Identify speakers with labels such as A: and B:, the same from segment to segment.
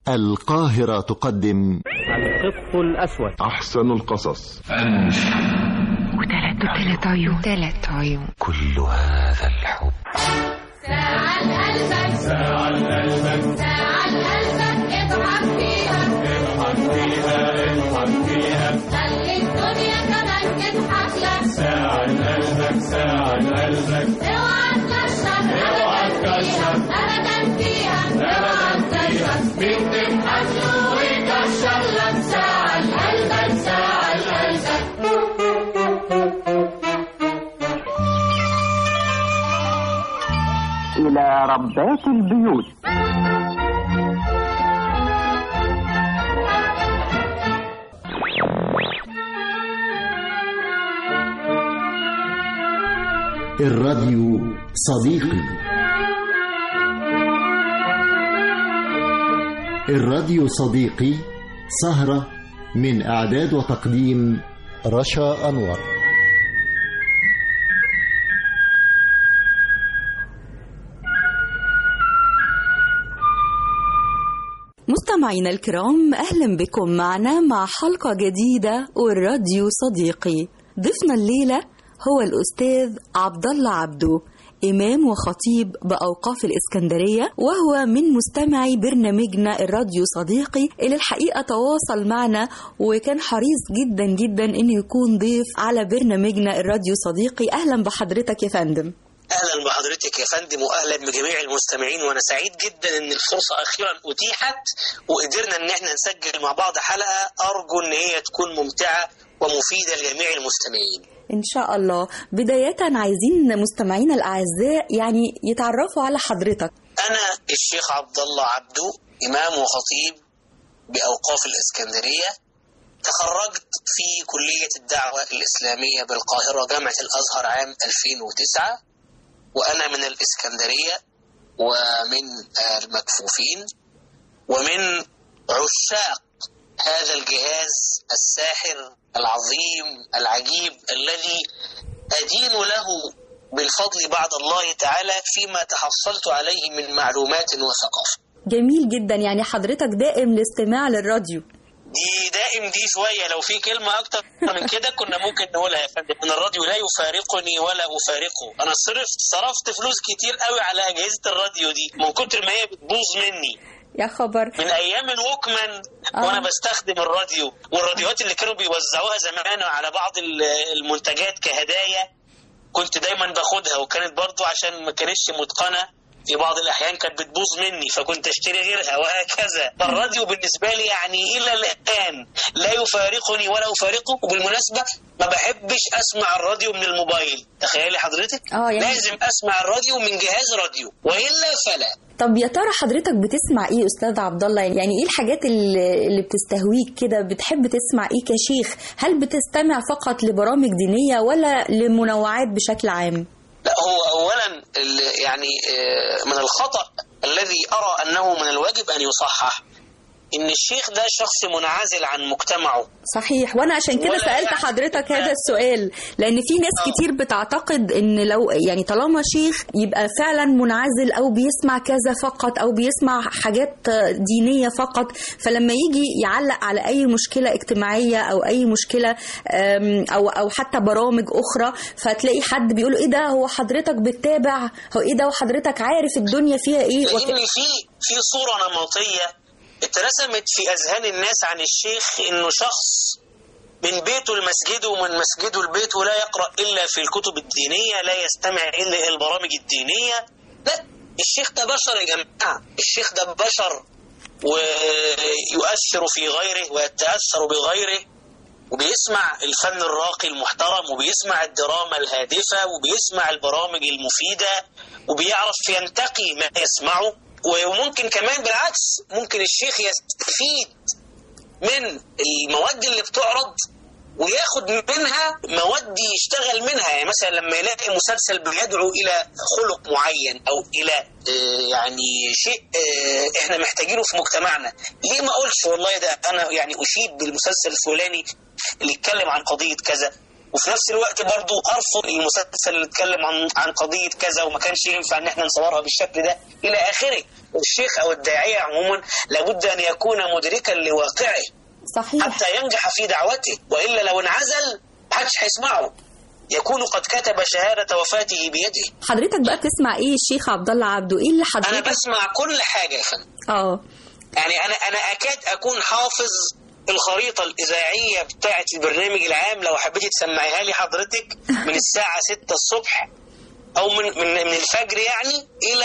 A: القاهرة تقدم
B: القط الأسود
C: أحسن القصص
D: وثلاث وثلاث عيون ثلاث عيون
A: كل هذا الحب
E: ساعة قلبك ساعة قلبك ساعة قلبك اضحك فيها اضحك فيها اضحك فيها خلي الدنيا كمان تضحك لك ساعة قلبك ساعة قلبك اوعى تكشف اوعى تكشف ابدا فيها اوعى تكشف مين تضحك له ويكشف لك ساعة قلبك ساعة قلبك
F: إلى ربات البيوت
A: الراديو صديقي الراديو صديقي سهرة من إعداد وتقديم رشا أنور
G: مستمعينا الكرام أهلا بكم معنا مع حلقة جديدة والراديو صديقي ضيفنا الليلة هو الأستاذ عبد الله عبده إمام وخطيب بأوقاف الإسكندرية وهو من مستمعي برنامجنا الراديو صديقي اللي الحقيقة تواصل معنا وكان حريص جدا جدا إنه يكون ضيف على برنامجنا الراديو صديقي أهلا بحضرتك يا فندم
H: اهلا بحضرتك يا فندم واهلا بجميع المستمعين وانا سعيد جدا ان الفرصه اخيرا اتيحت وقدرنا ان احنا نسجل مع بعض حلقه ارجو ان هي تكون ممتعه ومفيده لجميع المستمعين.
G: إن شاء الله بداية عايزين مستمعينا الأعزاء يعني يتعرفوا على حضرتك
H: انا الشيخ عبد الله عبده امام وخطيب باوقاف الاسكندريه تخرجت في كليه الدعوه الاسلاميه بالقاهره جامعه الازهر عام 2009 وانا من الاسكندريه ومن المكفوفين ومن عشاق هذا الجهاز الساحر العظيم العجيب الذي أدين له بالفضل بعد الله تعالى فيما تحصلت عليه من معلومات وثقافة
G: جميل جدا يعني حضرتك دائم الاستماع للراديو
H: دي دائم دي شوية لو في كلمة أكتر من كده كنا ممكن نقولها يا فندم أن الراديو لا يفارقني ولا أفارقه أنا صرفت صرفت فلوس كتير قوي على أجهزة الراديو دي من كتر ما هي بتبوظ مني
G: يا خبر
H: من ايام الوكمان
G: آه.
H: وانا بستخدم الراديو والراديوهات اللي كانوا بيوزعوها زمان على بعض ال- المنتجات كهدايا كنت دايما باخدها وكانت برضو عشان ما كانتش متقنه في بعض الاحيان كانت بتبوظ مني فكنت اشتري غيرها وهكذا فالراديو بالنسبه لي يعني الى الان لا يفارقني ولا افارقه وبالمناسبه ما بحبش اسمع الراديو من الموبايل تخيلي حضرتك
G: آه، يعني-
H: لازم اسمع الراديو من جهاز راديو والا فلا
G: طب يا ترى حضرتك بتسمع ايه استاذ عبد الله يعني ايه الحاجات اللي اللي بتستهويك كده بتحب تسمع ايه كشيخ هل بتستمع فقط لبرامج دينية ولا لمنوعات بشكل عام
H: لا هو اولا ال- يعني آه، من الخطا الذي ارى انه من الواجب ان يصحح ان الشيخ ده شخص منعزل عن مجتمعه
G: صحيح وانا عشان كده
H: ولا
G: سالت
H: يعني-
G: حضرتك هذا السؤال لان في ناس
H: آه.
G: كتير بتعتقد ان لو يعني طالما شيخ يبقى فعلا منعزل او بيسمع كذا فقط او بيسمع حاجات دينيه فقط فلما يجي يعلق على اي مشكله اجتماعيه او اي مشكله أم، او او حتى برامج اخرى فتلاقي حد بيقول ايه ده هو حضرتك بتتابع هو ايه ده وحضرتك عارف الدنيا فيها ايه وك...
H: لان في في صوره نمطيه اترسمت في اذهان الناس عن الشيخ انه شخص من بيته لمسجده ومن مسجده لبيته لا يقرا الا في الكتب الدينيه لا يستمع الا الى البرامج الدينيه لا الشيخ ده بشر يا جماعه الشيخ ده بشر ويؤثر في غيره ويتاثر بغيره وبيسمع الفن الراقي المحترم وبيسمع الدراما الهادفة وبيسمع البرامج المفيدة وبيعرف ينتقي ما يسمعه وممكن كمان بالعكس ممكن الشيخ يستفيد من المواد اللي بتعرض وياخد منها مواد يشتغل منها يعني مثلا لما يلاقي مسلسل بيدعو الى خلق معين او الى آه، يعني شيء آه، احنا محتاجينه في مجتمعنا ليه ما اقولش والله ده انا يعني اشيد بالمسلسل الفلاني اللي يتكلم عن قضيه كذا وفي نفس الوقت برضو ارفض المسلسل اللي اتكلم عن عن قضيه كذا وما كانش ينفع ان احنا نصورها بالشكل ده الى اخره الشيخ او الداعيه عموما لابد ان يكون مدركا لواقعه
G: صحيح
H: حتى ينجح في دعوته والا لو انعزل محدش هيسمعه يكون قد كتب شهاده وفاته بيده
G: حضرتك بقى بتسمع ايه الشيخ عبد الله عبده ايه اللي
H: انا
G: حضرتك
H: بسمع كل حاجه يا فندم
G: اه
H: يعني انا انا اكاد اكون حافظ الخريطه الاذاعيه بتاعه البرنامج العام لو حبيتي تسمعيها لي حضرتك من الساعه 6 الصبح او من من من الفجر يعني الى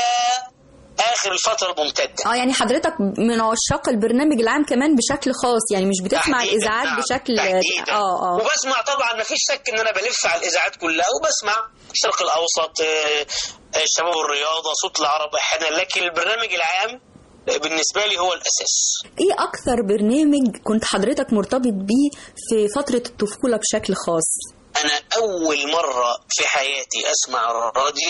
H: اخر الفتره الممتده
G: اه يعني حضرتك من عشاق البرنامج العام كمان بشكل خاص يعني مش بتسمع
H: تحديداً،
G: الاذاعات
H: نعم،
G: بشكل
H: تحديداً.
G: اه اه
H: وبسمع طبعا ما فيش شك ان انا بلف على الاذاعات كلها وبسمع الشرق الاوسط آه، آه، شباب الرياضه صوت العرب احيانا لكن البرنامج العام آه، بالنسبه لي هو الاساس
G: ايه اكثر برنامج كنت حضرتك مرتبط بيه في فترة الطفولة بشكل خاص
H: انا اول مره في حياتي اسمع الراديو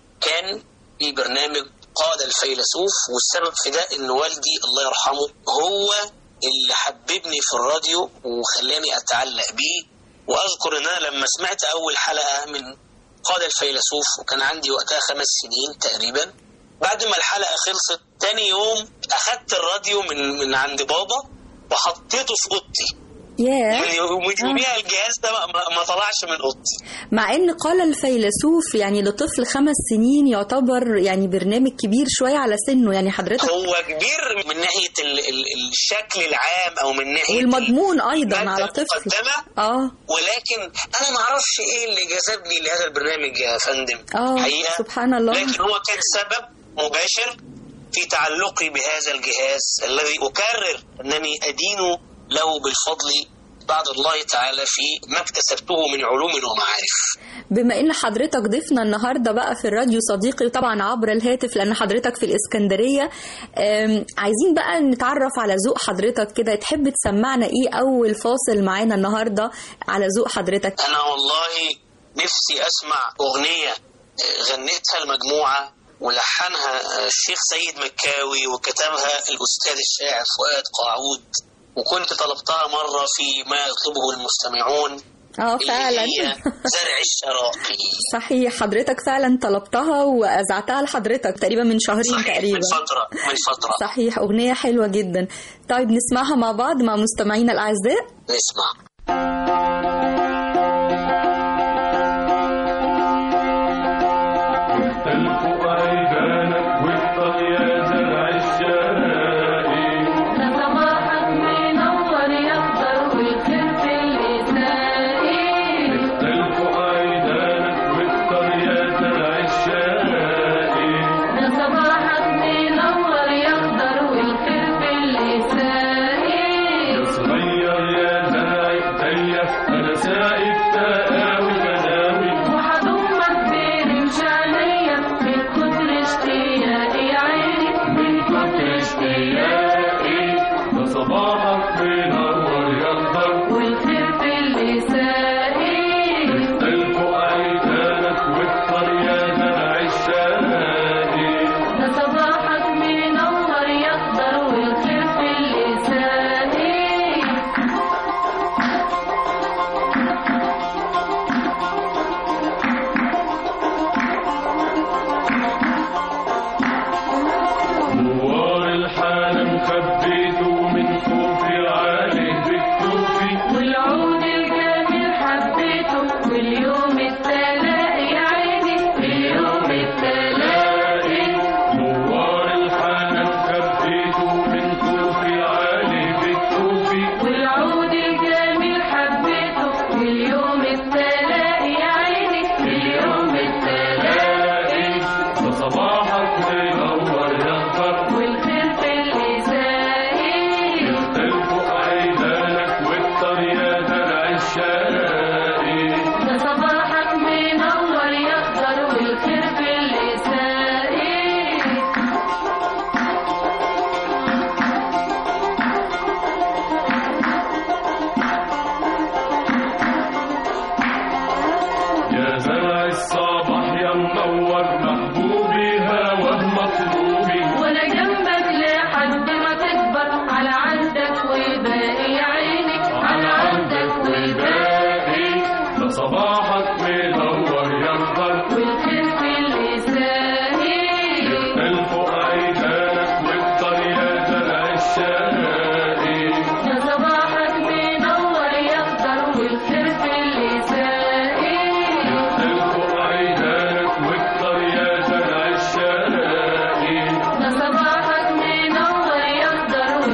H: كان في برنامج قاد الفيلسوف والسبب في ده ان والدي الله يرحمه هو اللي حببني في الراديو وخلاني اتعلق بيه واذكر ان انا لما سمعت اول حلقه من قاد الفيلسوف وكان عندي وقتها خمس سنين تقريبا بعد ما الحلقه خلصت تاني يوم اخدت الراديو من من عند بابا وحطيته في اوضتي
G: ياه
H: ومن يوميها الجهاز ده ما, ما- ما طلعش من اوضتي
G: مع ان قال الفيلسوف يعني لطفل خمس سنين يعتبر يعني برنامج كبير شوية على سنه يعني حضرتك
H: هو كبير من ناحيه ال ال الشكل العام او من ناحيه
G: والمضمون ايضا
H: المادة
G: على طفل
H: المقدمة
G: اه
H: ولكن انا ما اعرفش ايه اللي جذبني لهذا البرنامج يا فندم
G: اه
H: حقيقه
G: سبحان الله
H: لكن هو كان سبب مباشر في تعلقي بهذا الجهاز الذي اكرر انني ادين له بالفضل بعد الله تعالى في ما اكتسبته من علوم ومعارف
G: بما ان حضرتك ضيفنا النهارده بقى في الراديو صديقي طبعا عبر الهاتف لان حضرتك في الاسكندريه أم، عايزين بقى نتعرف على ذوق حضرتك كده تحب تسمعنا ايه اول فاصل معانا النهارده على ذوق حضرتك
H: انا والله نفسي اسمع اغنيه غنتها المجموعه ولحنها الشيخ سيد مكاوي وكتبها الاستاذ الشاعر فؤاد قاعود وكنت طلبتها مره في ما يطلبه المستمعون
G: اه
H: اللي
G: فعلا
H: هي زرع الشراقي
G: صحيح حضرتك فعلا طلبتها واذعتها لحضرتك تقريبا من شهرين
H: صحيح
G: تقريبا
H: من فتره من فتره
G: صحيح اغنيه حلوه جدا طيب نسمعها مع بعض مع مستمعينا الاعزاء
H: نسمع
C: تلفق عيدانك وافطر يا زرع الشرائي
E: صباحك منور يخضر والخير في الإسائي
C: تلفق عيدانك وافطر يا زرع الشرائي
E: صباحك منور يخضر والخير في الإسائي
C: صغير يا زرع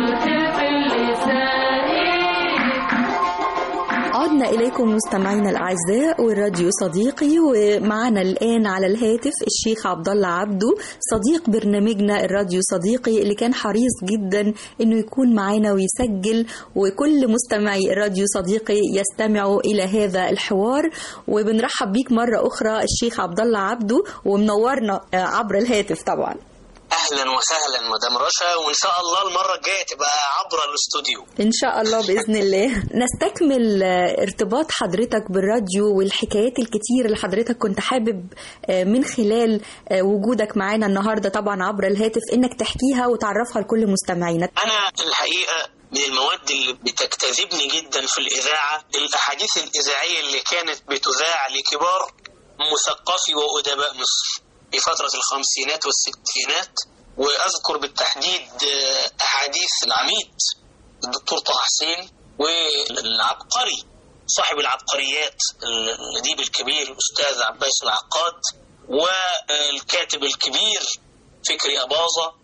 E: والخير في اللسان
G: عدنا إليكم مستمعينا الأعزاء والراديو صديقي ومعنا الآن على الهاتف الشيخ عبد الله عبده صديق برنامجنا الراديو صديقي اللي كان حريص جدا إنه يكون معانا ويسجل وكل مستمعي الراديو صديقي يستمعوا إلى هذا الحوار وبنرحب بيك مرة أخرى الشيخ عبد الله عبده ومنورنا عبر الهاتف طبعا
H: اهلا وسهلا مدام رشا وان شاء الله المره الجايه تبقى عبر الاستوديو
G: إن شاء الله بإذن الله نستكمل آه، ارتباط حضرتك بالراديو والحكايات الكتير اللي حضرتك كنت حابب آه، من خلال آه، وجودك معانا النهاردة طبعا عبر الهاتف إنك تحكيها وتعرفها لكل مستمعينا
H: انا الحقيقه من المواد اللي بتجتذبني جدا في الاذاعه الاحاديث الاذاعيه اللي كانت بتذاع لكبار مثقفي وادباء مصر في فتره الخمسينات والستينات واذكر بالتحديد آه، احاديث العميد الدكتور طه حسين والعبقري صاحب العبقريات الاديب الكبير الاستاذ عباس العقاد والكاتب الكبير فكري اباظه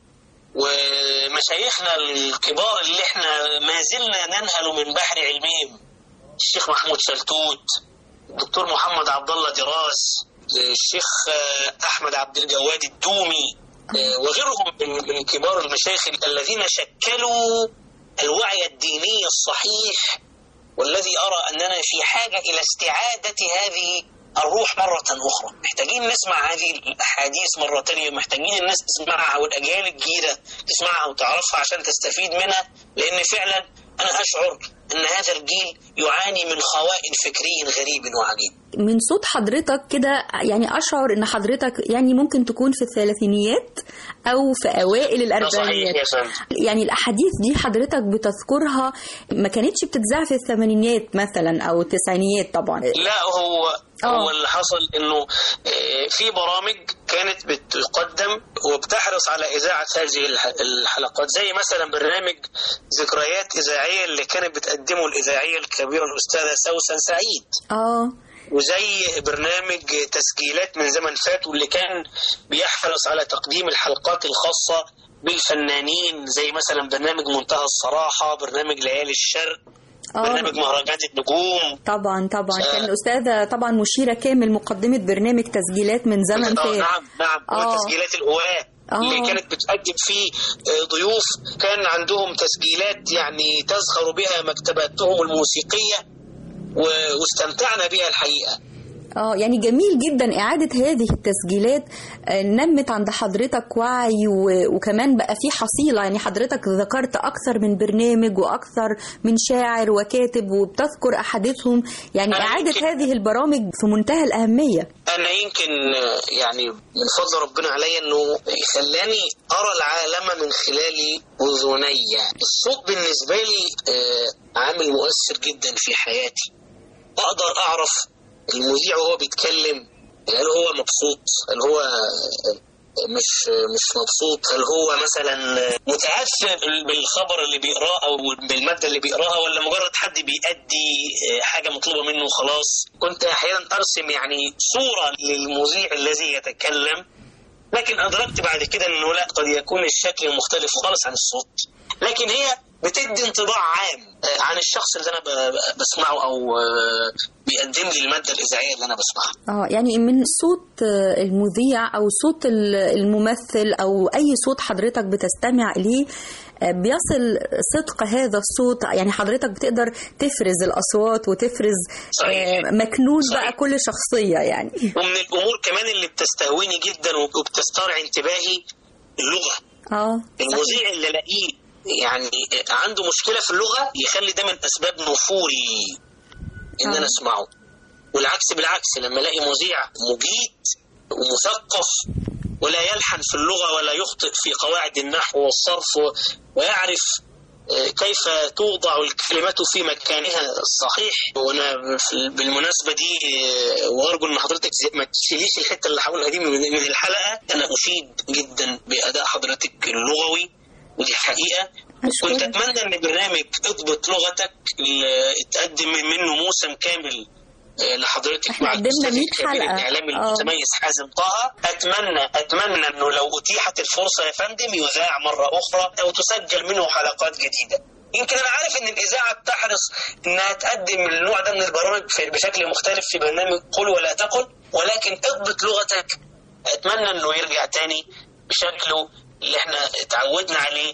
H: ومشايخنا الكبار اللي احنا ما زلنا ننهل من بحر علمهم الشيخ محمود شلتوت الدكتور محمد عبد الله دراس الشيخ آه، احمد عبد الجواد الدومي آه، وغيرهم من من كبار المشايخ الذين شكلوا الوعي الديني الصحيح والذي ارى اننا في حاجه الى استعاده هذه الروح مرة أخرى محتاجين نسمع هذه الأحاديث مرة تانية محتاجين الناس تسمعها والأجيال الجديدة تسمعها وتعرفها عشان تستفيد منها لأن فعلا أنا أشعر أن هذا الجيل يعاني من خوائن فكري غريب وعجيب
G: من صوت حضرتك كده يعني أشعر إن حضرتك يعني ممكن تكون في الثلاثينيات أو في أوائل
H: ده صحيح
G: الأربعينات
H: يا فندم
G: يعني الأحاديث دي حضرتك بتذكرها ما كانتش بتتذاع في الثمانينيات مثلا أو التسعينيات طبعا
H: لا هو
G: آه.
H: هو اللي حصل انه آه، في برامج كانت بتقدم وبتحرص على اذاعه هذه الح- الحلقات زي مثلا برنامج ذكريات اذاعيه اللي كانت بتقدمه الاذاعيه الكبيره الاستاذه سوسن سعيد
G: اه
H: وزي برنامج تسجيلات من زمن فات واللي كان بيحرص على تقديم الحلقات الخاصه بالفنانين زي مثلا برنامج منتهى الصراحه برنامج ليالي الشرق
G: اه
H: برنامج مهرجانات النجوم
G: طبعا طبعا
H: آه.
G: كان الأستاذة طبعا مشيرة كامل مقدمة برنامج تسجيلات من زمن
H: آه،
G: فات
H: نعم نعم
G: آه.
H: وتسجيلات الهواة
G: آه.
H: اللي كانت بتقدم فيه آه، ضيوف كان عندهم تسجيلات يعني تزخر بها مكتباتهم الموسيقية و- واستمتعنا بها الحقيقة
G: اه يعني جميل جدا إعادة هذه التسجيلات آه، نمت عند حضرتك وعي و- وكمان بقى في حصيلة يعني حضرتك ذكرت أكثر من برنامج وأكثر من شاعر وكاتب وبتذكر أحاديثهم يعني
H: أنا
G: إعادة
H: يمكن-
G: هذه البرامج في منتهى الأهمية
H: أنا يمكن آه، يعني من فضل ربنا علي إنه خلاني أرى العالم من خلال أذني الصوت بالنسبة لي آه، عامل مؤثر جدا في حياتي أقدر أعرف المذيع وهو بيتكلم هل هو مبسوط هل هو آه، مش مش مبسوط هل هو مثلا متاثر بالخبر اللي بيقراه او بالماده اللي بيقراها ولا مجرد حد بيأدي حاجه مطلوبه منه خلاص كنت احيانا ارسم يعني صوره للمذيع الذي يتكلم لكن ادركت بعد كده انه لا قد يكون الشكل مختلف خالص عن الصوت لكن هي بتدي انطباع عام آه، عن الشخص اللي انا ب- ب- بسمعه او آه، بيقدم لي الماده الاذاعيه اللي انا بسمعها
G: اه يعني من صوت آه، المذيع او صوت ال- الممثل او اي صوت حضرتك بتستمع اليه آه، بيصل صدق هذا الصوت يعني حضرتك بتقدر تفرز الاصوات وتفرز
H: صحيح.
G: آه، مكنون
H: صحيح.
G: بقى كل شخصيه يعني
H: ومن الامور كمان اللي بتستهويني جدا وبتسترعي انتباهي اللغه
G: اه
H: المذيع اللي الاقيه يعني عنده مشكله في اللغه يخلي ده من اسباب نفوري ان انا
G: آه.
H: اسمعه والعكس بالعكس لما الاقي مذيع مجيد ومثقف ولا يلحن في اللغه ولا يخطئ في قواعد النحو والصرف و- ويعرف آه، كيف توضع الكلمات في مكانها الصحيح وانا في- بالمناسبه دي آه، وارجو ان حضرتك زي- ما تشيليش الحته اللي هقولها دي من من الحلقه انا اشيد جدا باداء حضرتك اللغوي ودي حقيقه
G: أشكرك.
H: كنت اتمنى ان برنامج اضبط لغتك اللي اتقدم منه موسم كامل آه، لحضرتك
G: إحنا
H: مع
G: قدمنا
H: الأستاذ
G: 100
H: الكبير
G: حلقة.
H: الإعلامي
G: آه.
H: المتميز حازم طه أتمنى أتمنى أنه لو أتيحت الفرصة يا فندم يذاع مرة أخرى أو تسجل منه حلقات جديدة يمكن أنا عارف إن الإذاعة بتحرص إنها تقدم النوع ده من البرامج في- بشكل مختلف في برنامج قل ولا تقل ولكن اضبط لغتك أتمنى إنه يرجع تاني بشكله اللي إحنا اتعودنا عليه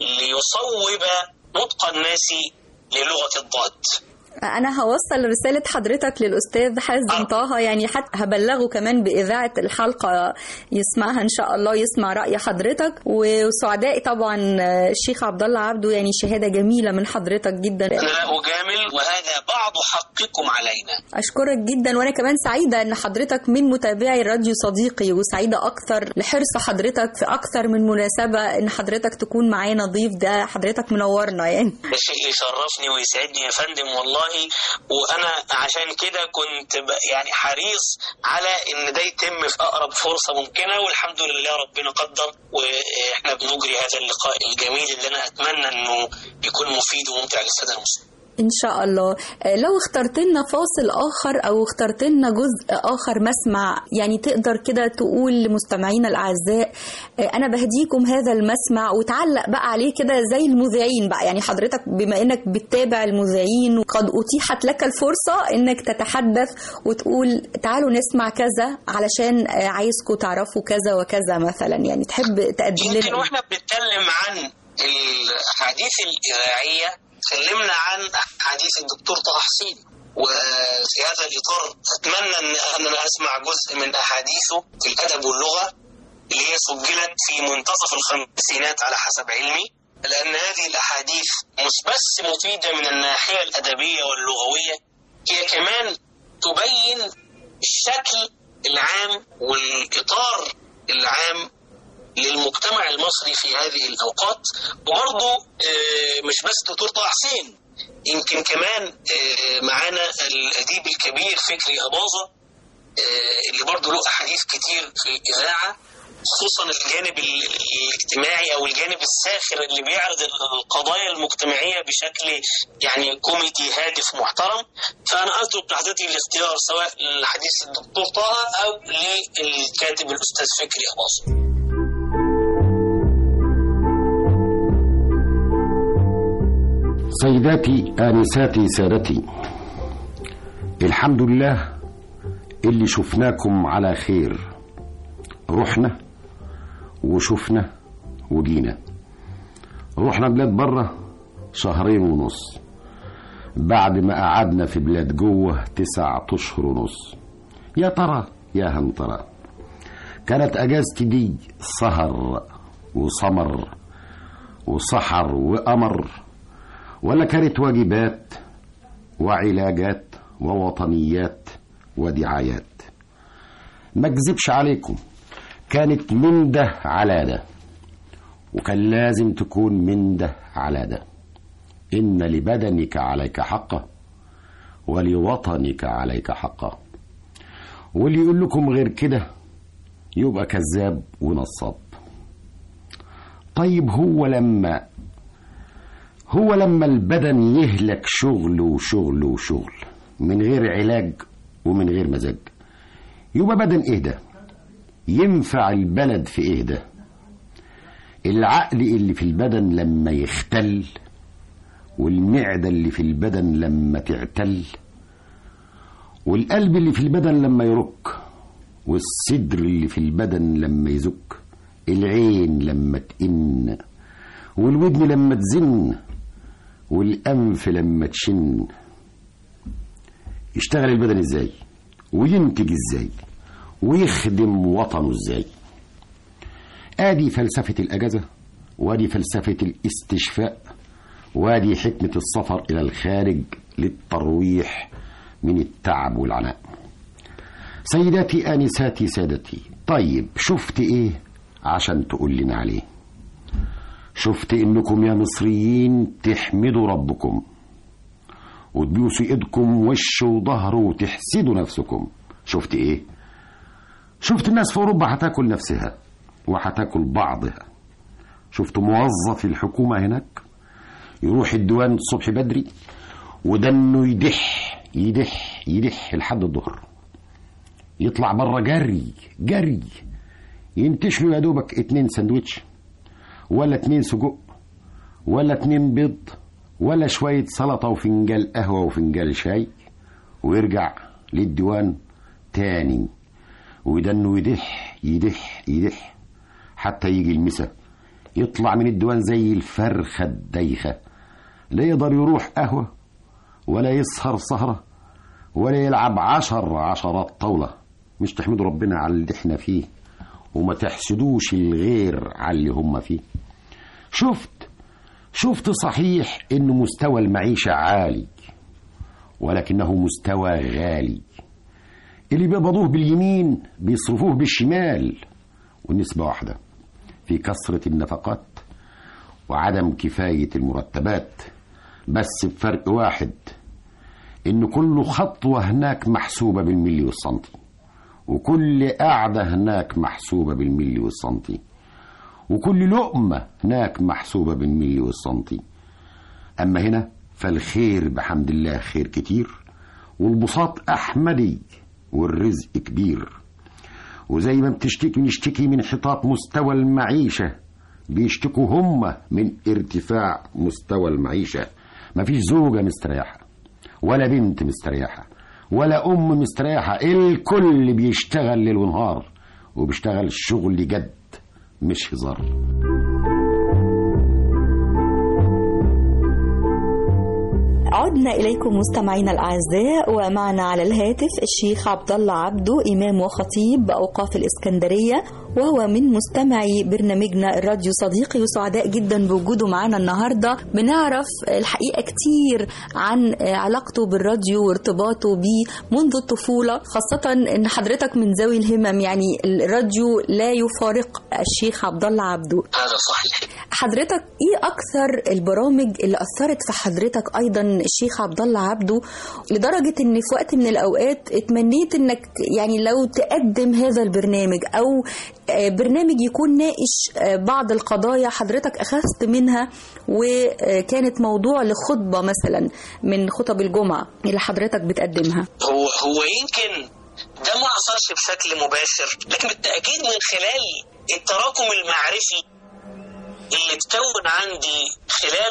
H: ليصوب نطق الناس للغة الضاد
G: انا هوصل رساله حضرتك للاستاذ حازم طه يعني حتى هبلغه كمان باذاعه الحلقه يسمعها ان شاء الله يسمع راي حضرتك وسعداء طبعا الشيخ عبد الله عبده يعني شهاده جميله من حضرتك جدا
H: أنا لا أجامل وهذا بعض حقكم علينا
G: اشكرك جدا وانا كمان سعيده ان حضرتك من متابعي الراديو صديقي وسعيده اكثر لحرص حضرتك في اكثر من مناسبه ان حضرتك تكون معانا ضيف ده حضرتك منورنا يعني
H: ده شيء يشرفني ويسعدني يا فندم والله وانا عشان كده كنت ب- يعني حريص على ان ده يتم في اقرب فرصه ممكنه والحمد لله ربنا قدر واحنا بنجري هذا اللقاء الجميل اللي انا اتمنى انه يكون مفيد وممتع للساده المسلمين
G: ان شاء الله آه، لو اخترت لنا فاصل اخر او اخترت لنا جزء اخر مسمع يعني تقدر كده تقول لمستمعينا الاعزاء آه، انا بهديكم هذا المسمع وتعلق بقى عليه كده زي المذيعين بقى يعني حضرتك بما انك بتتابع المذيعين وقد اتيحت لك الفرصه انك تتحدث وتقول تعالوا نسمع كذا علشان آه، عايزكم تعرفوا كذا وكذا مثلا يعني تحب تقدم
H: يمكن
G: لنا
H: واحنا بنتكلم عن الاحاديث الاذاعيه تكلمنا عن احاديث الدكتور طه حسين وفي هذا الاطار اتمنى ان انا اسمع جزء من احاديثه في الادب واللغه اللي هي سجلت في منتصف الخمسينات على حسب علمي لان هذه الاحاديث مش بس مفيده من الناحيه الادبيه واللغويه هي كمان تبين الشكل العام والاطار العام للمجتمع المصري في هذه الاوقات وبرضه آه، مش بس دكتور طه حسين يمكن كمان آه، معانا الاديب الكبير فكري اباظه آه، اللي برضه له احاديث كتير في الاذاعه خصوصا الجانب ال- الاجتماعي او الجانب الساخر اللي بيعرض القضايا المجتمعيه بشكل يعني كوميدي هادف محترم فانا اترك لحضرتك الاختيار سواء لحديث الدكتور طه او للكاتب الاستاذ فكري اباظه
I: سيداتي آنساتي سادتي الحمد لله اللي شفناكم على خير رحنا وشفنا وجينا رحنا بلاد بره شهرين ونص بعد ما قعدنا في بلاد جوه تسعة أشهر ونص يا ترى يا هل ترى كانت أجازتي دي سهر وسمر وسحر وقمر ولا كانت واجبات وعلاجات ووطنيات ودعايات ما اكذبش عليكم كانت من ده على ده وكان لازم تكون من ده على ده إن لبدنك عليك حقه ولوطنك عليك حقه واللي يقول لكم غير كده يبقى كذاب ونصاب طيب هو لما هو لما البدن يهلك شغل وشغل وشغل من غير علاج ومن غير مزاج يبقى بدن ايه ده ينفع البلد في ايه ده العقل اللي في البدن لما يختل والمعدة اللي في البدن لما تعتل والقلب اللي في البدن لما يرك والصدر اللي في البدن لما يزك العين لما تئن والودن لما تزن والأنف لما تشن يشتغل البدن ازاي وينتج ازاي ويخدم وطنه ازاي ادي فلسفة الاجازة وادي فلسفة الاستشفاء وادي حكمة السفر الى الخارج للترويح من التعب والعناء سيداتي آنساتي سادتي طيب شفت ايه عشان تقول لنا عليه شفت انكم يا مصريين تحمدوا ربكم وتبوسوا ايدكم وش وظهر وتحسدوا نفسكم شفت ايه شفت الناس في اوروبا هتاكل نفسها وهتاكل بعضها شفت موظف الحكومة هناك يروح الديوان الصبح بدري وده انه يدح يدح يدح لحد الظهر يطلع بره جري جري ينتش له يا دوبك اتنين سندوتش ولا اتنين سجق ولا اتنين بيض ولا شوية سلطة وفنجان قهوة وفنجان شاي ويرجع للديوان تاني ويدنه يدح يدح يدح حتى يجي المسا يطلع من الديوان زي الفرخة الدايخة لا يقدر يروح قهوة ولا يسهر سهرة ولا يلعب عشر عشرات طاولة مش تحمدوا ربنا على اللي احنا فيه وما تحسدوش الغير على اللي هم فيه شفت شفت صحيح ان مستوى المعيشة عالي ولكنه مستوى غالي اللي بيقبضوه باليمين بيصرفوه بالشمال والنسبة واحدة في كثرة النفقات وعدم كفاية المرتبات بس بفرق واحد إن كل خطوة هناك محسوبة بالملي والسنتي وكل قعدة هناك محسوبة بالملي والسنتي وكل لقمة هناك محسوبة بالملي والسنتي أما هنا فالخير بحمد الله خير كتير والبساط أحمدي والرزق كبير وزي ما بتشتكي نشتكي من انحطاط مستوى المعيشة بيشتكوا هم من ارتفاع مستوى المعيشة مفيش زوجة مستريحة ولا بنت مستريحة ولا أم مستريحة الكل بيشتغل ليل ونهار وبيشتغل شغل جد مش هزار
G: عدنا إليكم مستمعينا الأعزاء ومعنا على الهاتف الشيخ عبد الله عبده إمام وخطيب أوقاف الإسكندرية وهو من مستمعي برنامجنا الراديو صديقي وسعداء جدا بوجوده معنا النهاردة بنعرف الحقيقة كتير عن علاقته بالراديو وارتباطه بيه منذ الطفولة خاصة ان حضرتك من ذوي الهمم يعني الراديو لا يفارق الشيخ عبد الله عبده
H: هذا صحيح
G: حضرتك ايه اكثر البرامج اللي اثرت في حضرتك ايضا الشيخ عبد الله عبده لدرجه ان في وقت من الاوقات اتمنيت انك يعني لو تقدم هذا البرنامج او آه، برنامج يكون ناقش آه، بعض القضايا حضرتك اخذت منها وكانت موضوع لخطبه مثلا من خطب الجمعه اللي حضرتك بتقدمها
H: هو هو يمكن ده ما حصلش بشكل مباشر لكن بالتأكيد من خلال التراكم المعرفي اللي اتكون عندي خلال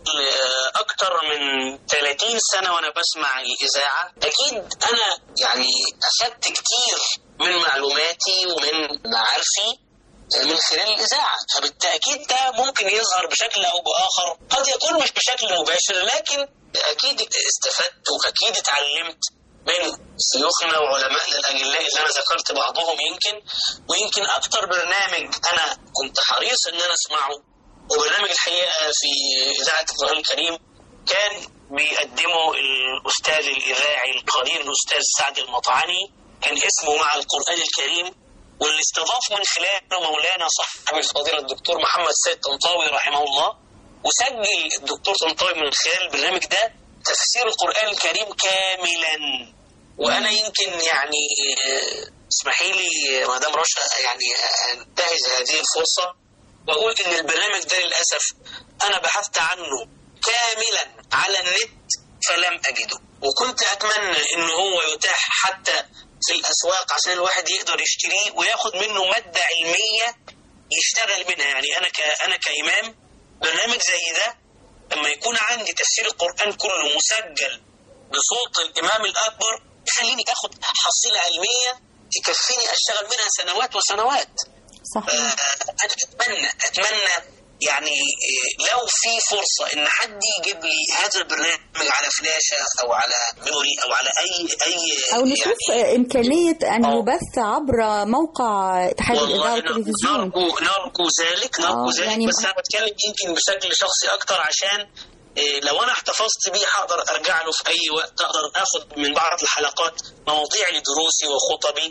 H: آه، أكتر من 30 سنة وأنا بسمع الإذاعة أكيد أنا يعني أخدت كتير من معلوماتي ومن معارفي من خلال الإذاعة فبالتأكيد ده ممكن يظهر بشكل أو بآخر قد يكون مش بشكل مباشر لكن أكيد استفدت وأكيد اتعلمت من شيوخنا وعلمائنا الأجلاء اللي أنا ذكرت بعضهم يمكن ويمكن أكتر برنامج أنا كنت حريص إن أنا أسمعه وبرنامج الحقيقة في إذاعة القرآن الكريم كان بيقدمه الأستاذ الإذاعي القدير الأستاذ سعد المطعني كان اسمه مع القرآن الكريم واللي استضاف من خلاله مولانا صاحب الفضيلة الدكتور محمد سيد طنطاوي رحمه الله وسجل الدكتور طنطاوي من خلال البرنامج ده تفسير القرآن الكريم كاملا وأنا يمكن يعني آه، اسمحي لي آه، مدام رشا يعني انتهز هذه الفرصة وأقول إن البرنامج ده للأسف أنا بحثت عنه كاملا على النت فلم أجده وكنت أتمنى إن هو يتاح حتى في الأسواق عشان الواحد يقدر يشتريه وياخد منه مادة علمية يشتغل منها يعني أنا ك... أنا كإمام برنامج زي ده لما يكون عندي تفسير القرآن كله مسجل بصوت الإمام الأكبر يخليني آخد حصيلة علمية تكفيني أشتغل منها سنوات وسنوات
G: صحيح
H: آه، أنا أتمنى أتمنى يعني آه، لو في فرصة إن حد يجيب لي هذا البرنامج على فلاشة أو على ميموري أو على أي أي
G: او نشوف
H: يعني
G: امكانيه ان
H: أو-
G: يبث عبر موقع اتحاد الاذاعه
H: والله
G: والتلفزيون
H: نرجو نرجو ذلك نرجو
G: آه،
H: ذلك
G: يعني-
H: بس انا بتكلم يمكن بشكل شخصي اكتر عشان إيه، لو انا احتفظت بيه هقدر ارجع له في اي وقت اقدر اخد من بعض الحلقات مواضيع لدروسي وخطبي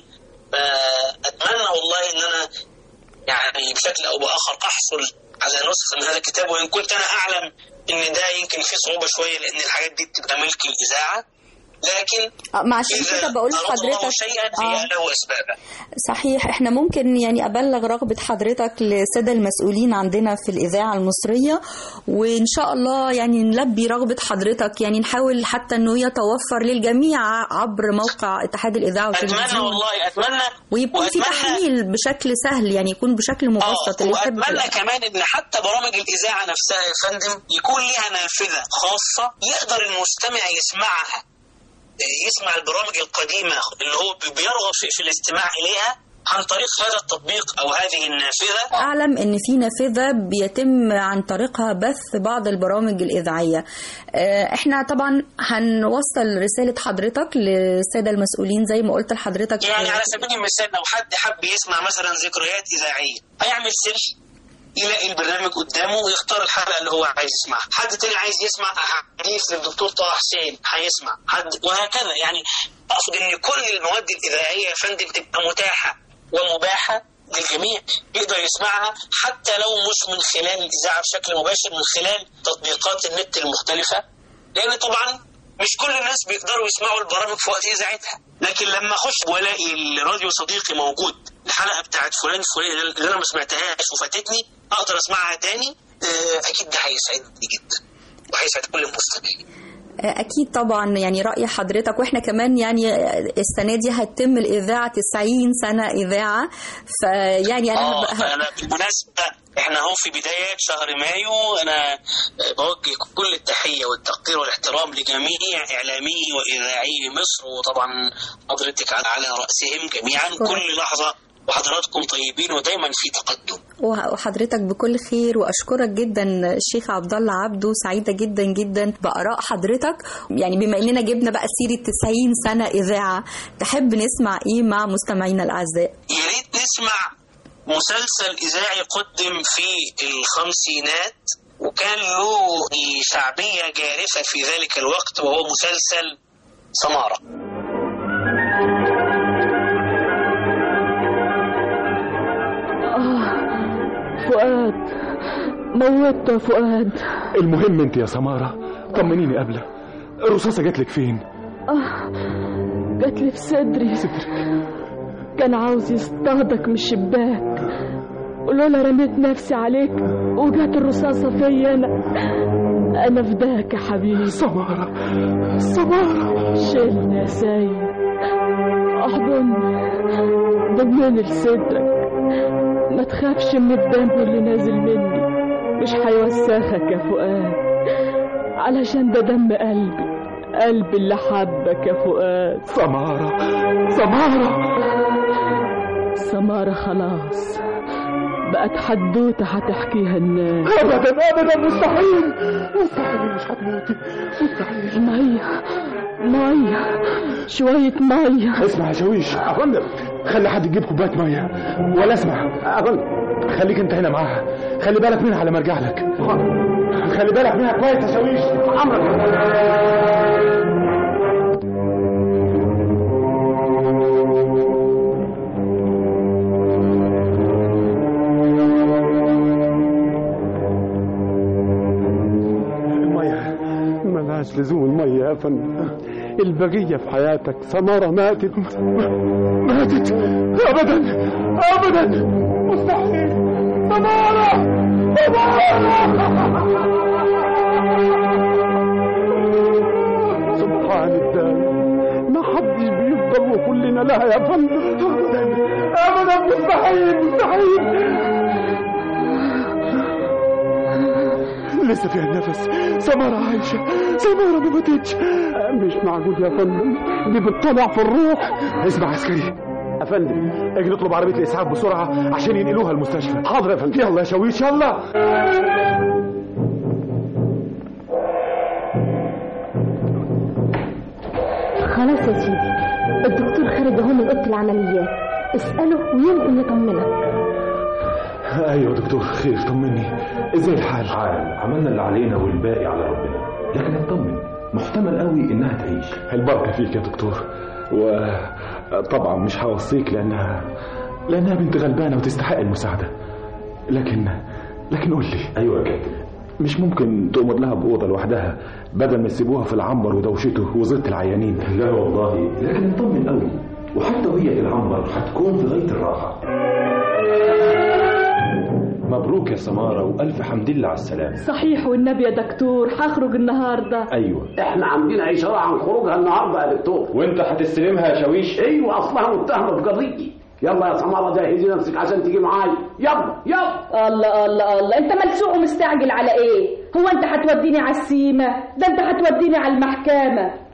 H: فاتمنى والله ان انا يعني بشكل او باخر احصل على نسخه من هذا الكتاب وان كنت انا اعلم ان ده يمكن فيه صعوبه شويه لان الحاجات دي بتبقى ملك الاذاعه لكن
G: آه، ما عشان
H: إذا
G: كده بقول
H: أراد الله
G: لحضرتك
H: شيئا
G: آه.
H: فهي له أسبابه
G: صحيح احنا ممكن يعني ابلغ رغبة حضرتك للسادة المسؤولين عندنا في الإذاعة المصرية وإن شاء الله يعني نلبي رغبة حضرتك يعني نحاول حتى إنه يتوفر للجميع عبر موقع اتحاد الإذاعة
H: أتمنى
G: والتلفزيون
H: والله أتمنى
G: ويكون في
H: وأتمنى-
G: تحميل بشكل سهل يعني يكون بشكل مبسط
H: اه
G: اللي يحب
H: واتمنى كمان ان حتى برامج الاذاعه نفسها يا فندم يكون ليها نافذه خاصه يقدر المستمع يسمعها آه، يسمع البرامج القديمه اللي هو بيرغب في, في الاستماع اليها عن طريق هذا التطبيق او هذه النافذه
G: أعلم إن في نافذة بيتم عن طريقها بث بعض البرامج الإذاعية آه، إحنا طبعا هنوصل رسالة حضرتك للسادة المسؤولين زي ما قلت لحضرتك
H: يعني على سبيل المثال لو حد حب يسمع مثلا ذكريات اذاعيه هيعمل سيرش يلاقي البرنامج قدامه ويختار الحلقه اللي هو عايز يسمعها، حد تاني عايز يسمع حديث للدكتور طه حسين هيسمع، حد وهكذا يعني اقصد ان كل المواد الاذاعيه يا فندم تبقى متاحه ومباحه للجميع يقدر يسمعها حتى لو مش من خلال الاذاعه بشكل مباشر من خلال تطبيقات النت المختلفه لان طبعا مش كل الناس بيقدروا يسمعوا البرامج في وقت اذاعتها لكن لما اخش والاقي الراديو صديقي موجود الحلقه بتاعت فلان فلان اللي انا ما سمعتهاش وفاتتني اقدر اسمعها تاني آه، اكيد ده هيسعدني جدا وهيسعد كل المستمعين
G: أكيد طبعا يعني رأي حضرتك وإحنا كمان يعني السنة دي هتتم الإذاعة 90 سنة إذاعة فيعني أنا
H: اه
G: هبقى-
H: انا بالمناسبه احنا اهو في بدايه شهر مايو انا آه، بوجه كل التحيه والتقدير والاحترام لجميع اعلامي واذاعي مصر وطبعا حضرتك على على راسهم جميعا كل لحظه وحضراتكم طيبين ودايما في تقدم
G: وح- وحضرتك بكل خير واشكرك جدا الشيخ عبد الله عبده سعيده جدا جدا باراء حضرتك يعني بما اننا جبنا بقى سيره 90 سنه اذاعه تحب نسمع ايه مع مستمعينا الاعزاء
H: يا ريت نسمع مسلسل اذاعي قدم في الخمسينات وكان له شعبيه جارفه في ذلك الوقت وهو مسلسل سماره
J: فؤاد موتت يا فؤاد
K: المهم انت يا سمارة طمنيني قبله الرصاصة جات لك فين
J: آه جات لي في صدري كان عاوز يصطادك من الشباك ولولا رميت نفسي عليك وجات الرصاصة فيا أنا أنا فداك يا حبيبي
K: سمارة سمارة
J: شيلني يا سيد احضني ضمني لصدرك ما تخافش من الدم اللي نازل مني مش هيوسخك يا فؤاد علشان ده دم قلبي قلبي اللي حبك يا فؤاد
K: سمارة سمارة
J: سمارة خلاص بقت حدوتة هتحكيها الناس
K: ابدا ابدا مستحيل مستحيل مش هتموتي مستحيل
J: مية مية شوية مية
K: اسمع يا شويش افندم خلي حد يجيب كوبايه ميه ولا اسمع افندم خليك انت هنا معاها خلي بالك منها على ما ارجع لك خلي بالك منها كويس يا شويش عمرك الميه ملهاش لزوم الميه يا فندم البقية في حياتك سمارة ماتت ماتت أبدا أبدا مستحيل سمارة سمارة سبحان الله ما حدش بيفضل وكلنا لها يا فندم أبدا مستحيل مستحيل لسه فيها النفس سمارة عايشة سمارة ما ماتتش مش معقول يا فندم دي بتطلع في الروح اسمع عسكري يا فندم اجي نطلب عربية الإسعاف بسرعة عشان ينقلوها المستشفى حاضر يا فندم يلا يا شويش يلا
L: خلاص يا سيدي الدكتور خارج اهو من اوضه العمليات اساله ويمكن يطمنك
K: ايوه دكتور خير طمني ازاي الحال
M: عال عملنا اللي علينا والباقي على ربنا لكن اطمن محتمل قوي انها تعيش
K: البركة فيك يا دكتور وطبعا مش هوصيك لانها لانها بنت غلبانة وتستحق المساعدة لكن لكن قول لي
M: ايوه يا كابتن مش ممكن تقمد لها بأوضة لوحدها بدل ما يسيبوها في العنبر ودوشته وزيت العيانين
N: لا والله لكن اطمن قوي وحتى وهي في العنبر هتكون في غاية الراحة
M: مبروك يا سمارة وألف حمد لله على السلامة
J: صحيح والنبي يا دكتور هخرج النهارده
M: أيوة
O: احنا عاملين اشاره عن خروجها النهارده يا دكتور
M: وانت هتستلمها يا شاويش
O: ايوه اصلها متهمه بقضيتي يلا يا سماره جهزي نفسك عشان تيجي معايا يلا يلا
L: الله الله الله انت ملسوق ومستعجل على ايه هو انت هتوديني على السيمه ده انت هتوديني على المحكمه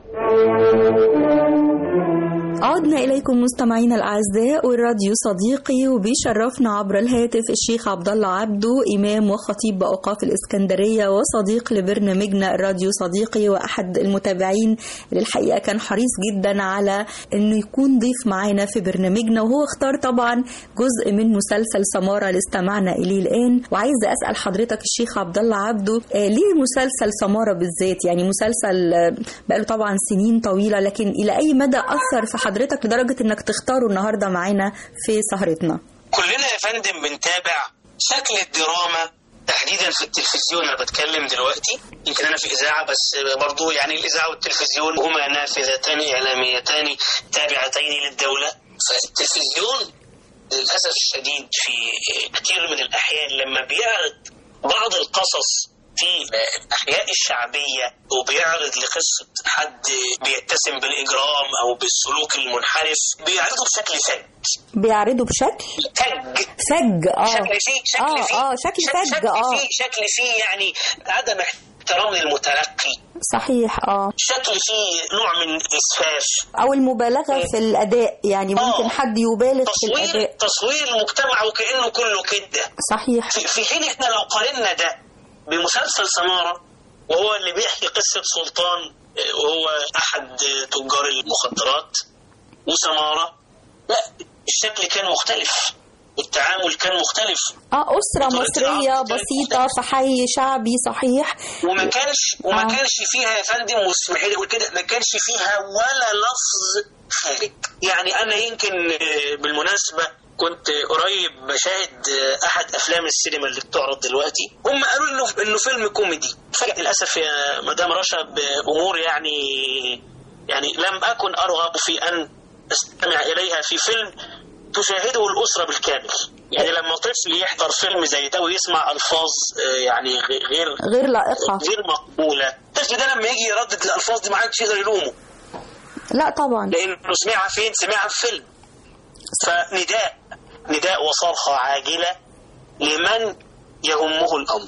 G: عدنا إليكم مستمعينا الأعزاء والراديو صديقي وبيشرفنا عبر الهاتف الشيخ عبد الله عبده إمام وخطيب بأوقاف الإسكندرية وصديق لبرنامجنا الراديو صديقي وأحد المتابعين اللي الحقيقة كان حريص جدا على إنه يكون ضيف معانا في برنامجنا وهو اختار طبعا جزء من مسلسل سمارة اللي استمعنا إليه الآن وعايزة أسأل حضرتك الشيخ عبد الله عبده آه، ليه مسلسل سمارة بالذات يعني مسلسل آه، بقاله طبعا سنين طويلة لكن إلى أي مدى أثر في حضرتك لدرجة إنك تختاره النهاردة معانا في سهرتنا
H: كلنا يا فندم بنتابع شكل الدراما تحديدا في التلفزيون انا بتكلم دلوقتي يمكن انا في اذاعه بس برضو يعني الاذاعه والتلفزيون هما نافذتان اعلاميتان تابعتين للدوله فالتلفزيون للاسف الشديد في كثير من الاحيان لما بيعرض بعض القصص في الاحياء الشعبيه وبيعرض لقصه حد بيتسم بالاجرام او بالسلوك المنحرف بيعرضه بشكل فج
G: بيعرضوا بشكل
H: فج
G: فج اه
H: شكل فيه شكل
G: اه
H: فيه
G: اه شكل فج
H: شكل
G: اه
H: فيه شكل فيه يعني عدم احترام للمتلقي
G: صحيح اه
H: شكل فيه نوع من اسفاف
G: او المبالغه في الاداء يعني ممكن حد يبالغ في
H: تصوير
G: الاداء
H: تصوير المجتمع وكانه كله كده
G: صحيح
H: في في حين احنا لو قارنا ده بمسلسل سمارة وهو اللي بيحكي قصة سلطان آه، وهو أحد آه، تجار المخدرات وسمارة لا الشكل كان مختلف والتعامل كان مختلف
G: اه اسره
H: طريقة
G: مصريه
H: العرض كانت
G: بسيطه في حي شعبي صحيح
H: وما كانش وما
G: آه.
H: كانش فيها يا فندم واسمحي لي اقول كده ما كانش فيها ولا لفظ خارج يعني انا يمكن آه، بالمناسبه كنت قريب بشاهد آه، احد افلام السينما اللي بتعرض دلوقتي هم قالوا انه انه فيلم كوميدي فجأة للاسف يا مدام رشا بامور يعني يعني لم اكن ارغب في ان استمع اليها في فيلم تشاهده الاسره بالكامل يعني لما طفل يحضر فيلم زي ده ويسمع الفاظ آه، يعني غ- غير
G: غير لائقه
H: غير مقبوله الطفل ده لما يجي يردد الالفاظ دي ما حدش يقدر يلومه
G: لا طبعا
H: لانه سمعها فين سمعها في فيلم فنداء نداء وصرخه عاجله لمن يهمه الامر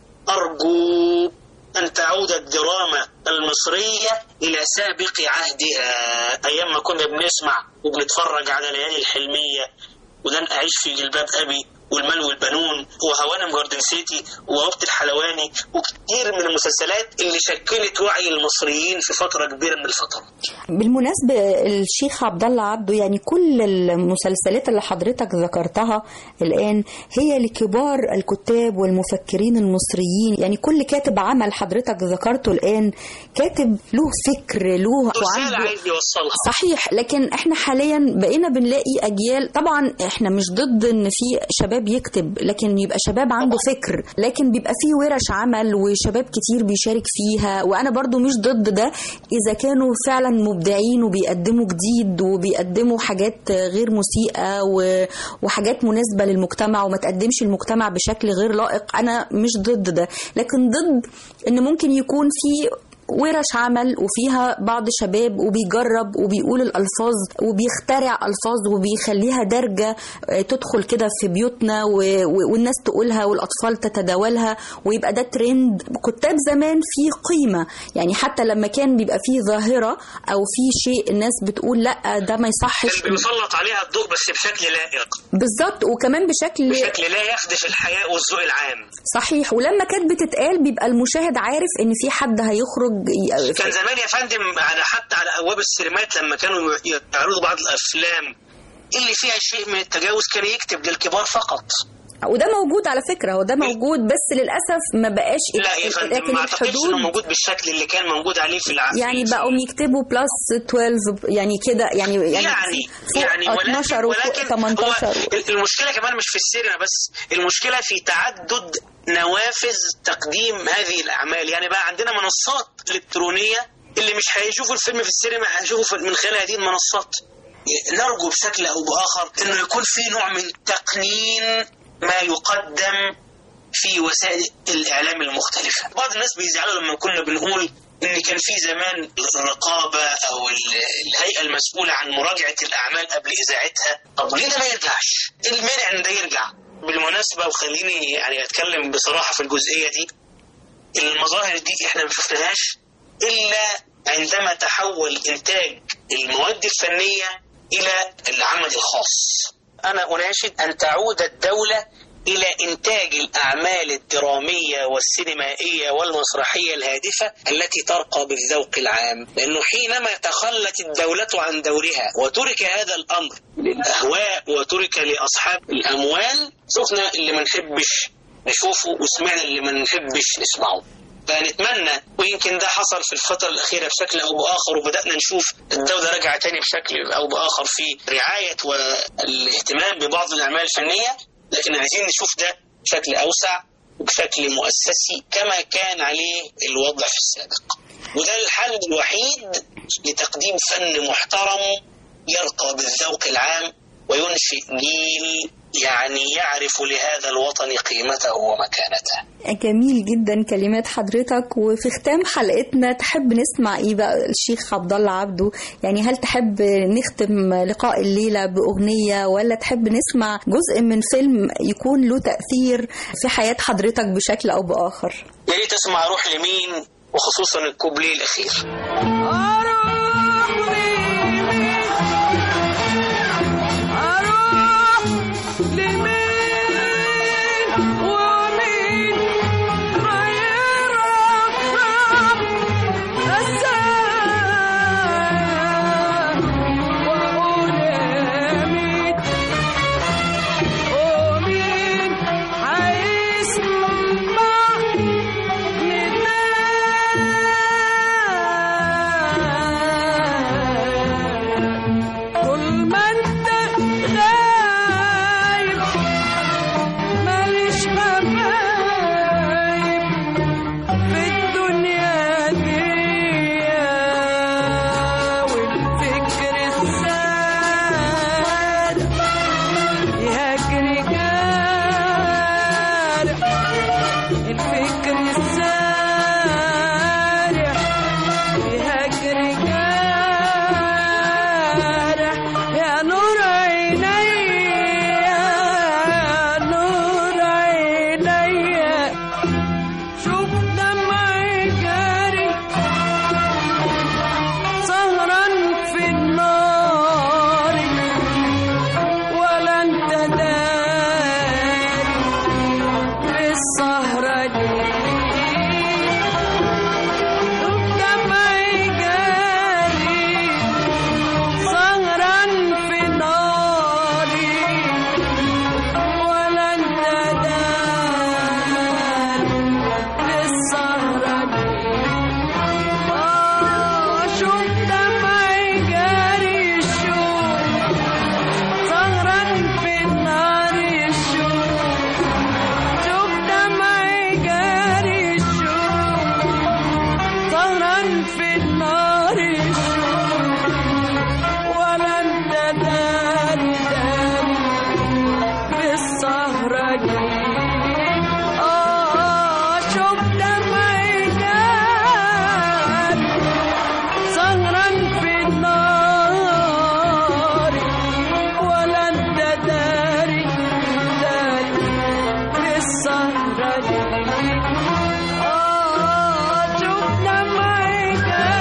H: ارجو ان تعود الدراما المصريه الى سابق عهدها ايام ما كنا بنسمع وبنتفرج على ليالي الحلميه ولن اعيش في جلباب ابي والمال والبنون وهوانم جاردن سيتي ووقت الحلواني وكتير من المسلسلات اللي شكلت وعي المصريين في فتره كبيره من الفترات
G: بالمناسبة الشيخ عبد الله عبده يعني كل المسلسلات اللي حضرتك ذكرتها الآن هي لكبار الكتاب والمفكرين المصريين يعني كل كاتب عمل حضرتك ذكرته الآن كاتب له فكر له
H: رساله عايز يوصلها
G: صحيح لكن احنا حاليا بقينا بنلاقي اجيال طبعا احنا مش ضد ان في شباب يكتب لكن يبقى شباب عنده فكر لكن بيبقى في ورش عمل وشباب كتير بيشارك فيها وانا برضو مش ضد ده اذا كانوا فعلا مبدعين وبيقدموا جديد وبيقدموا حاجات غير مسيئة و- وحاجات مناسبة للمجتمع وما تقدمش المجتمع بشكل غير لائق انا مش ضد ده لكن ضد ان ممكن يكون في ورش عمل وفيها بعض شباب وبيجرب وبيقول الألفاظ وبيخترع ألفاظ وبيخليها درجة آه، تدخل كده في بيوتنا و- و- والناس تقولها والأطفال تتداولها ويبقى ده ترند كتاب زمان فيه قيمة يعني حتى لما كان بيبقى فيه ظاهرة أو فيه شيء الناس بتقول لا ده ما يصحش
H: كان بيسلط عليها الضوء بس بشكل لائق
G: بالظبط وكمان بشكل
H: بشكل لا يخدش الحياء والذوق العام
G: صحيح ولما كانت بتتقال بيبقى المشاهد عارف ان في حد هيخرج ي-
H: كان زمان يا فندم على حتى على ابواب السينمات لما كانوا يعرضوا بعض الافلام اللي فيها شيء من التجاوز كان يكتب للكبار فقط
G: وده موجود على فكره هو ده موجود بس للاسف ما بقاش
H: لا يا فندم
G: لكن
H: ما اعتقدش انه
G: الحدود
H: موجود بالشكل اللي كان موجود عليه في العالم
G: يعني بقوا يكتبوا بلس 12 يعني كده يعني يعني
H: يعني
G: فوق
H: يعني
G: 12 وفوق
H: ولكن
G: 18
H: هو المشكله كمان مش في السينما بس المشكله في تعدد نوافذ تقديم هذه الأعمال يعني بقى عندنا منصات إلكترونية اللي مش هيشوفوا الفيلم في السينما هيشوفوا من خلال هذه المنصات نرجو بشكل أو بآخر أنه يكون في نوع من تقنين ما يقدم في وسائل الإعلام المختلفة بعض الناس بيزعلوا لما كنا بنقول ان كان في زمان الرقابه او الهيئه المسؤوله عن مراجعه الاعمال قبل اذاعتها طب ليه ده ما يرجعش؟ ايه المانع ان ده يرجع؟ بالمناسبه وخليني يعني اتكلم بصراحه في الجزئيه دي المظاهر دي احنا ما شفناهاش الا عندما تحول انتاج المواد الفنيه الى العمل الخاص. انا اناشد ان تعود الدوله إلى إنتاج الأعمال الدرامية والسينمائية والمسرحية الهادفة التي ترقى بالذوق العام لأنه حينما تخلت الدولة عن دورها وترك هذا الأمر للأهواء وترك لأصحاب الأموال شفنا اللي ما نحبش نشوفه وسمعنا اللي ما نحبش نسمعه فنتمنى ويمكن ده حصل في الفترة الأخيرة بشكل أو بآخر وبدأنا نشوف الدولة رجع تاني بشكل أو بآخر في رعاية والاهتمام ببعض الأعمال الفنية لكن عايزين نشوف ده بشكل أوسع وبشكل مؤسسي كما كان عليه الوضع في السابق وده الحل الوحيد لتقديم فن محترم يرقى بالذوق العام وينشئ جيل يعني يعرف لهذا الوطن قيمته ومكانته
G: جميل جدا كلمات حضرتك وفي ختام حلقتنا تحب نسمع ايه بقى الشيخ عبد الله عبده يعني هل تحب نختم لقاء الليله باغنيه ولا تحب نسمع جزء من فيلم يكون له تاثير في حياه حضرتك بشكل او باخر
H: يا ريت اسمع روح لمين وخصوصا الكوبليه الاخير
P: Oh,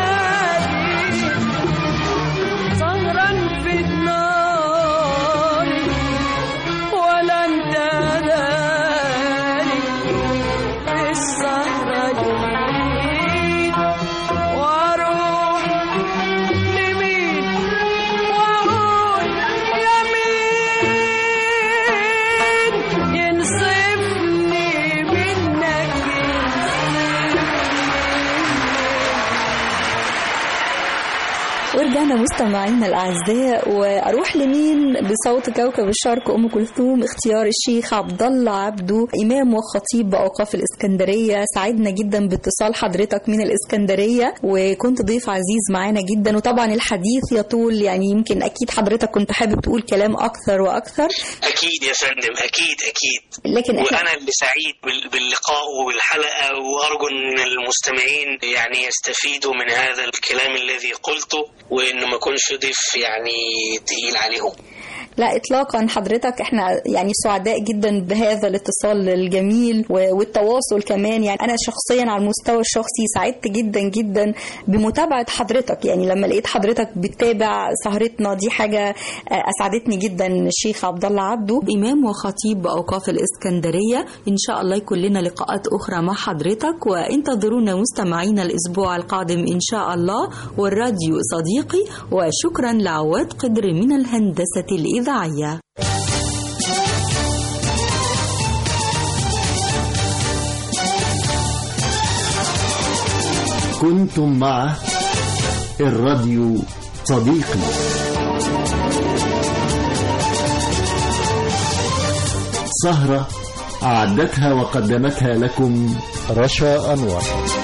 G: ورجعنا مستمعينا الأعزاء وأروح لمين بصوت كوكب الشرق أم كلثوم اختيار الشيخ عبد الله عبده إمام وخطيب بأوقاف الإسكندرية سعدنا جدا باتصال حضرتك من الإسكندرية وكنت ضيف عزيز معانا جدا وطبعا الحديث يطول يعني يمكن أكيد حضرتك كنت حابب تقول كلام أكثر وأكثر
H: اكيد يا فندم اكيد اكيد
G: لكن إحنا-
H: وانا اللي سعيد بال- باللقاء وبالحلقه وارجو ان المستمعين يعني يستفيدوا من هذا الكلام الذي قلته وانه ما يكونش ضيف يعني تقيل عليهم
G: لا اطلاقا حضرتك احنا يعني سعداء جدا بهذا الاتصال الجميل و- والتواصل كمان يعني انا شخصيا على المستوى الشخصي سعدت جدا جدا بمتابعه حضرتك يعني لما لقيت حضرتك بتتابع سهرتنا دي حاجه آه، اسعدتني جدا الشيخ عبد الله عبده امام وخطيب باوقاف الاسكندريه ان شاء الله يكون لنا لقاءات اخرى مع حضرتك وانتظرونا مستمعينا الاسبوع القادم ان شاء الله والراديو صديقي وشكرا لعواد قدر من الهندسه الاذاعيه
A: كنتم مع الراديو صديقي سهرة أعدتها وقدمتها لكم رشا أنور